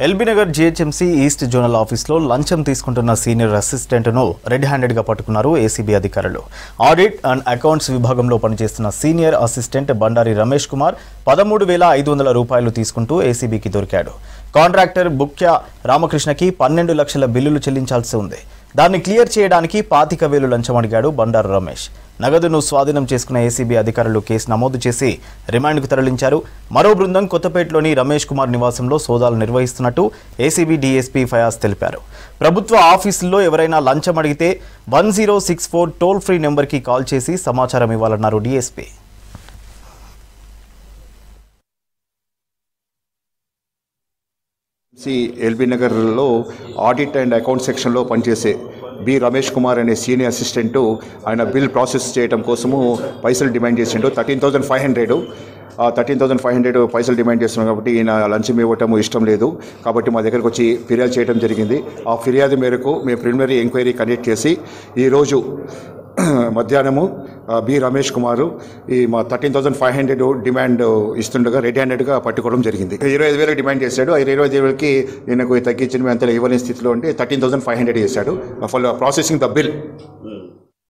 LB Nagar GHMC east zonal ఆఫీస్లో లంచం తీసుకుంటున్న సీనియర్ అసిస్టెంట్ను రెడ్ హ్యాండెడ్గా పట్టుకున్నారు ఏసీబీ అధికారులు ఆడిట్ అండ్ అకౌంట్స్ విభాగంలో పనిచేస్తున్న సీనియర్ అసిస్టెంట్ బండారి రమేష్ కుమార్ పదమూడు వేల ఐదు వందల రూపాయలు తీసుకుంటూ ఏసీబీకి దొరికాడు కాంట్రాక్టర్ బుక్య రామకృష్ణకి పన్నెండు లక్షల బిల్లులు చెల్లించాల్సి ఉంది దాన్ని క్లియర్ చేయడానికి పాతిక వేలు లంచం అడిగాడు బండారు రమేష్ నగదును స్వాధీనం చేసుకున్న ఏసీబీ అధికారులు కేసు నమోదు చేసి రిమాండ్కు తరలించారు మరో బృందం కొత్తపేటలోని రమేష్ కుమార్ నివాసంలో సోదాలు నిర్వహిస్తున్నట్టు ఏసీబీ డీఎస్పీ ఫయాజ్ తెలిపారు ప్రభుత్వ ఆఫీసుల్లో ఎవరైనా లంచం అడిగితే one zero six four toll free నెంబర్కి కాల్ చేసి సమాచారం ఇవ్వాలన్నారు డీఎస్పీ సి ఎల్బీ నగర్లో ఆడిట్ అండ్ అకౌంట్ సెక్షన్లో పనిచేసే బి రమేష్ కుమార్ అనే సీనియర్ అసిస్టెంట్ ఆయన బిల్ ప్రాసెస్ చేయడం కోసము పైసలు డిమాండ్ చేసిండు థర్టీన్ థౌసండ్ ఫైవ్ హండ్రెడ్ ఆ థర్టీన్ థౌసండ్ ఫైవ్ హండ్రెడ్ పైసలు డిమాండ్ చేస్తున్నాం కాబట్టి ఈయన లంచం ఇవ్వటం ఇష్టం లేదు కాబట్టి మా దగ్గరకు వచ్చి ఫిర్యాదు చేయడం జరిగింది ఆ ఫిర్యాదు మేరకు మేము ప్రిలిమినరీ ఎంక్వైరీ కండక్ట్ చేసి ఈరోజు మధ్యాహ్నము ఆ, బి రమేష్ కుమారు ఈ మా thirteen thousand five hundred demand ఇస్తుండగా రెడ్ హ్యాండెడ్గా పట్టుకోవడం జరిగింది ఇరవై ఐదు వేలకు డిమాండ్ చేశాడు ఆ ఇరవై ఐదు వేలకి ఈయనకు తగ్గించిన మేము అంతా ఇవ్వలేని స్థితిలో ఉంటే థర్టీన్ థౌసండ్ ఫైవ్ హండ్రెడ్ చేశాడు ఫుల్ ప్రాసెసింగ్ ద బిల్